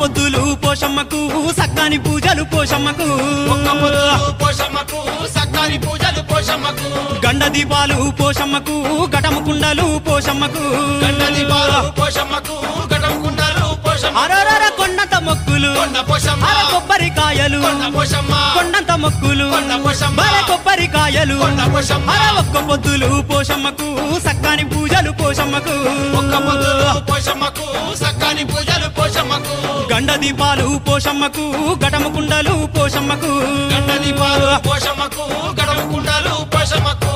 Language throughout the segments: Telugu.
పొద్దులు పోషమ్మకు సక్కాని పూజలు పోషమ్మకు ఒక్క పొద్దులు పోషమ్మకు సక్కాని పూజలు పోషమ్మకు గండ దీపాలు పోషమ్మకు ఘటము కుండలు పోషమ్మకు గండ దీపాలు పోషమ్మకు గడం కుండలు పోషమ్మ అరరర కొండంత మొక్కులు కొండ పోషమ్మ అర కొబ్బరికాయలు కొండ పోషమ్మ కొండంత మొక్కులు కొండ పోషమ్మ బల కొబ్బరికాయలు కొండ పోషమ్మ అర ఒక్క పొద్దులు పోషమ్మకు సక్కాని పూజలు పోషమ్మకు ఒక్క పొద్దులు పోషమ్మకు సక్కాని పూజలు పోషమ్మకు గండ దీపాలు పోషమ్మకు ఘటము కుండలు పోషమ్మకు గండ దీపాలు పోషమ్మకు గడం కుండలు పోషమ్మకు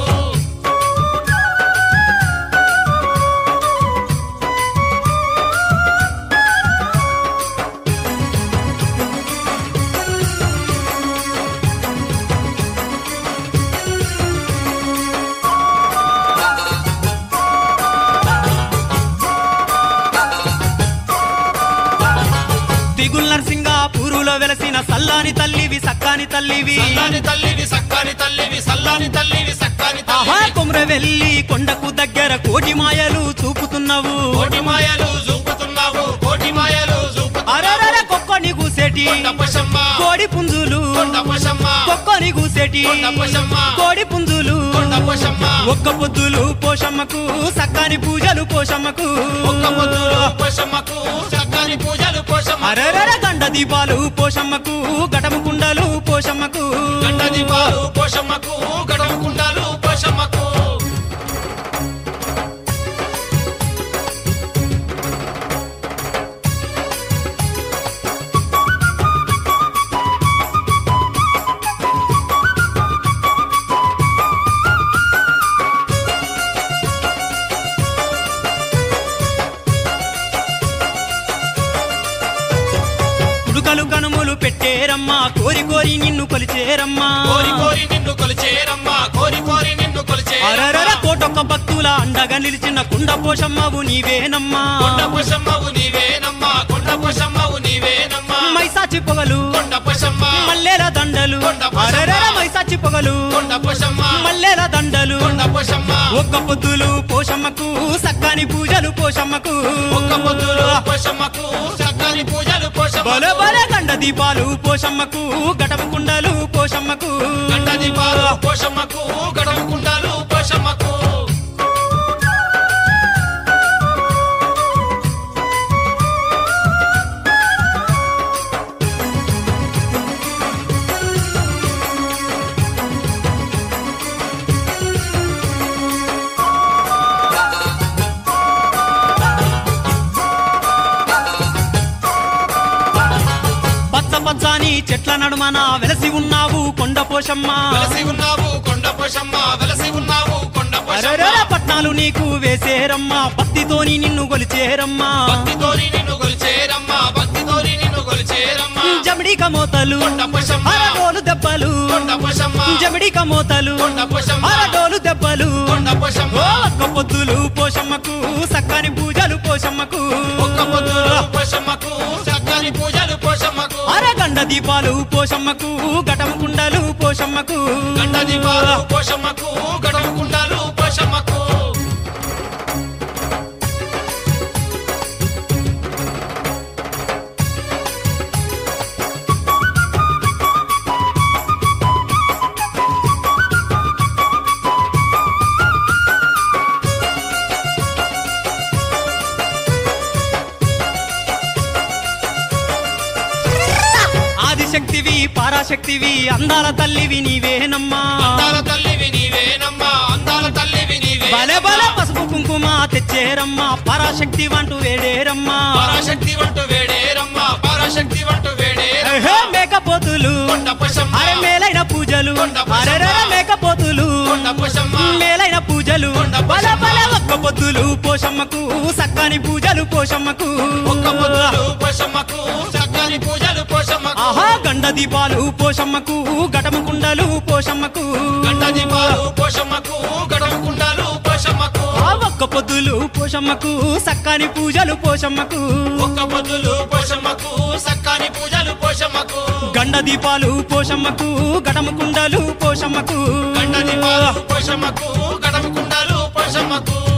దిగుల్ నరసింగ పూరులో వెలసిన సల్లాని తల్లివి సక్కాని తల్లివి సల్లాని తల్లివి సక్కాని తల్లివి సల్లాని తల్లివి సక్కాని ఆహా తల్లివి కొమ్ర వెళ్ళి కొండకు దగ్గర కోటి మాయలు చూపుతున్నావు కోటి మాయలు చూపుతున్నావు కోటి మాయలు చూపుతున్నావు అరరర కొక్కని కూసేటి కొండ పోషమ్మ కోడి పుంజులు కొండ పోషమ్మ కొక్కని కూసేటి కొండ పోషమ్మ కోడి పుంజులు కొండ పోషమ్మ ఒక్క పొద్దులు పోషమ్మకు సక్కాని పూజలు పోషమ్మకు ఒక్క పొద్దులు పోషమ్మకు సక్కాని పూజలు పోషమ్మ అరరర గండ దీపాలు పోషమ్మకు ఘటము కుండలు పోషమ్మకు గండ దీపాలు పోషమ్మకు గడం కుండాలు పోషమ్మకు కుడుకలు కనుములు పెట్టేరమ్మా కోరి కోరి నిన్ను కొలిచేరమ్మా కోరి కోరి నిన్ను కొలిచేరమ్మా కోరి కోరి నిన్ను అరరర కొలిచేరమ్మా కోటొక్క భక్తుల అండగా నిలిచిన కుండ పోషమ్మవు నీవేనమ్మా కొండ పోషమ్మవు నీవేనమ్మా కొండ పోషమ్మవు నీవేనమ్మా మైసాచి పొగలు కొండ పోషమ్మ మల్లెల దండలు కొండ పోషమ్మ. అరరర మైసాచి పొగలు కొండ పోషమ్మ మల్లెల దండలు కొండ పోషమ్మ ఒక్క పొద్దులు పోషమ్మకు సక్కాని పూజలు పోషమ్మకు ఒక్క పొద్దులు పోషమ్మకు సక్కాని పూజలు పోషమ్మ బల బల గండ దీపాలు పోషమ్మకు ఘటము కుండలు పోషమ్మకు గంట దీపాలు పోషమ్మకు గడం కుండాలు పోషమ్మకు పచ్చ పచ్చాని చెట్ల నడుమన వెలసి ఉన్నావు కొండ పోషమ్మ వెలసి ఉన్నావు కొండ పోషమ్మ వెలసి ఉన్నావు కొండ పోషమ్మ అరరర పట్నాలు నీకు వేసేరమ్మా భక్తితోని నిన్ను కొలిచేరమ్మా భక్తితోని నిన్ను కొలిచేరమ్మా భక్తితోని నిన్ను కొలిచేరమ్మా జమిడి కమోతలు కొండ పోషమ్మ అరడోలు దెబ్బలు కొండ పోషమ్మ జమిడి కమోతలు కొండ పోషమ్మ అరడోలు దెబ్బలు కొండ పోషమ్మ ఓ ఒక్క పొద్దులు పోషమ్మకు సక్కని పూజలు పోషమ్మకు ఒక్క పొద్దులు పోషమ్మకు సక్కాని పూజలు పోషమ్మకు అరగండ దీపాలు పోషమ్మకు ఘటము కుండలు పోషమ్మకు గంట దీపాలు పోషమ్మకు గడం కుండాలు పోషమ్మకు ఆదిశక్తివి పరాశక్తివి అందాల తల్లివి నీవేనమ్మా అందాల తల్లివి నీవేనమ్మా అందాల తల్లివి నీవే బలే బలే పసుపు కుంకుమ తెచ్చేరమ్మా పరాశక్తి వంటూ వేడేరమ్మా పరాశక్తి వంటు వేడేరమ్మా పరాశక్తి వంటు వేడేరమ్మా ఏహే, మేకపోతులు కొండ పోషమ్మ అరే మేలైన పూజలు కొండ పోషమ్మ. అరే మేకపోతులు కొండ పోషమ్మ మేలైన పూజలు కొండ బల పోషమ్మ. బల ఒక్క పొద్దులు పోషమ్మకు సక్కని పూజలు పోషమ్మకు ఒక్క పొద్దులు పోషమ్మకు సక్కాని పూజలు పోషమ్మకు ఆహా గండ దీపాలు పోషమ్మకు ఘటము కుండలు పోషమ్మకు గంట దీపాలు పోషమ్మకు గడం కుండాలు పోషమ్మకు ఆ ఒక్క పొద్దులు పోషమ్మకు సక్కని పూజలు పోషమ్మకు ఒక్క పొద్దులు పోషమ్మకు సక్కాని పూజలు పోషమ్మకు గండ దీపాలు పోషమ్మకు ఘటము కుండలు పోషమ్మకు గంట దీపాలు పోషమ్మకు గడం కుండాలు పోషమ్మకు